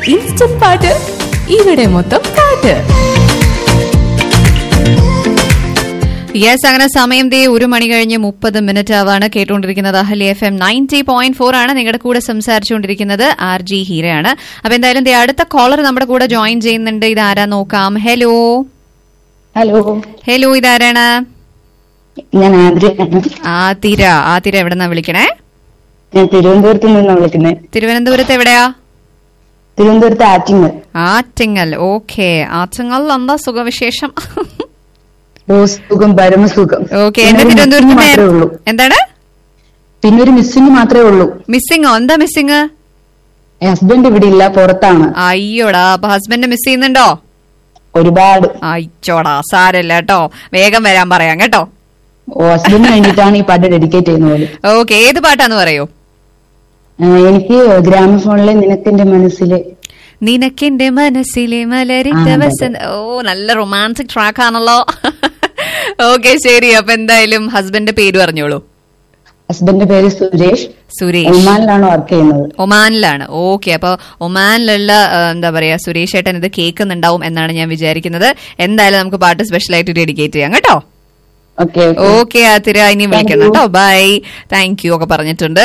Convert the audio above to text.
Instant പാട്ട് ഇവിടെ മൊത്തം പാട്ട് യെസ് അങ്ങനെ സമയം ദേ ഒരു മണി കഴിഞ്ഞ് മുപ്പത് മിനിറ്റ് ആവാണ് കേട്ടുകൊണ്ടിരിക്കുന്നത് അഹലി FM ninety point four ആണ് നിങ്ങളുടെ കൂടെ സംസാരിച്ചുകൊണ്ടിരിക്കുന്നത് ആർ ജി ഹീരയാണ് അപ്പൊ എന്തായാലും ദേ അടുത്ത കോളർ നമ്മുടെ കൂടെ ജോയിൻ ചെയ്യുന്നുണ്ട് ഇതാരാ നോക്കാം ഹലോ ഹലോ ഹലോ ഇതാരാണ് ഞാൻ ആദ്രയാണ് ആതിര ആതിര എവിടെന്നാ വിളിക്കണേ ഞാൻ തിരുവനന്തപുരത്ത് നിന്നാണ് വിളിക്കുന്നത് തിരുവനന്തപുരത്ത് എവിടെയാ തിരുവനന്തപുരത്ത് ആറ്റിങ്ങൽ ആറ്റിങ്ങൽ ഓക്കെ ആറ്റിങ്ങൽ എന്താ സുഖവിശേഷം ഓ സുഖം പരമസുഖം ഓക്കെ പിന്നെ എന്റെ ഒരു മിസ്സിങ് മാത്രമേ ഉള്ളൂ തിരുവനന്തപുരത്ത് എന്താണ് പിന്നെ ഒരു മിസ്സിങ് മാത്രമേ ഉള്ളൂ മിസ്സിങ്ങോ എന്താ മിസ്സിങ് ഹസ്ബൻഡ് ഇവിടെ ഇല്ല പുറത്താണ് അയ്യോടാ അപ്പൊ ഹസ്ബൻഡ് മിസ് ചെയ്യുന്നുണ്ടോ ഒരുപാട് അയ്യോടാ സാരല്ല കേട്ടോ വേഗം വരാൻ പറയാം കേട്ടോ ഓ ഹസ്ബൻഡിന് വേണ്ടിയിട്ടാണ് ഈ പാട്ട് ഡെഡിക്കേറ്റ് ചെയ്യുന്ന പോലെ ഓക്കെ ഏത് പാട്ടാന്ന് പറയൂ ആ, എനിക്ക് ഗ്രാമഫോണിലെ നിനക്കെന്റെ മനസ്സിലെ നിനക്കെന്റെ മനസ്സിലെ മലരിട്ട ആ, അതെ, അതെ. വസന്ത ഓ നല്ല റൊമാൻറ്റിക് ട്രാക്ക് ആണല്ലോ ഓക്കെ ശരി അപ്പൊ എന്തായാലും ഹസ്ബൻഡിന്റെ പേര് പറഞ്ഞോളൂ ഹസ്ബൻഡിന്റെ പേര് സുരേഷ് സുരേഷ് ഒമാനിലാണ് വർക്ക് ചെയ്യുന്നത് ഒമാനിലാണ് ഓക്കെ അപ്പൊ ഒമാനിലുള്ള ആ, എന്താ പറയാ സുരേഷ് ഏട്ടൻ ഇത് കേൾക്കുന്നുണ്ടാവും എന്നാണ് ഞാൻ വിചാരിക്കുന്നത് എന്തായാലും നമുക്ക് പാട്ട് സ്പെഷ്യൽ ആയിട്ട് ഡെഡിക്കേറ്റ് ചെയ്യാം കേട്ടോ ഓക്കെ ഓക്കെ ആതിര ഇനി Thank വിളിക്കണം you. കേട്ടോ ബൈ താങ്ക് യു ഒക്കെ പറഞ്ഞിട്ടുണ്ട്